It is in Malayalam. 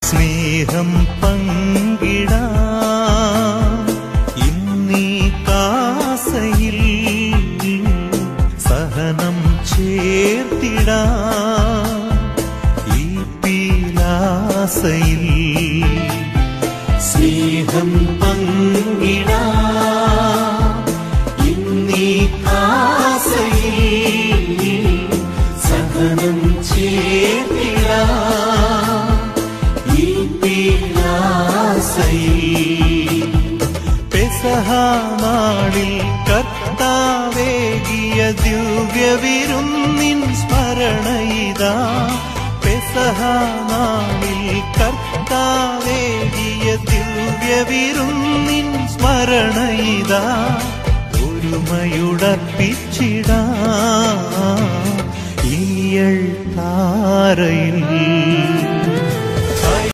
സ്നേഹം പങ്കിടാ ഇന്നീ കാസയിൽ സഹനം ചേർത്തിടാ ഈ പീലാസയിൽ സ്നേഹം പങ്കിടാ ഇന്നീ കാസയിൽ സഹനം ചേർത്തിടാ ഈ പീലാസയിൽ പെസഹാനാളിൽ കർത്താവേകിയ ദിവ്യവിരുന്നിൻ സ്മരണയിതാ പെസഹാനാളിൽ കർത്താവേകിയ ദിവ്യവിരുന്നിൻ സ്മരണയിതാ ഒരുമയുടർപ്പിച്ചിടാ ഈയൾ താരയിൽ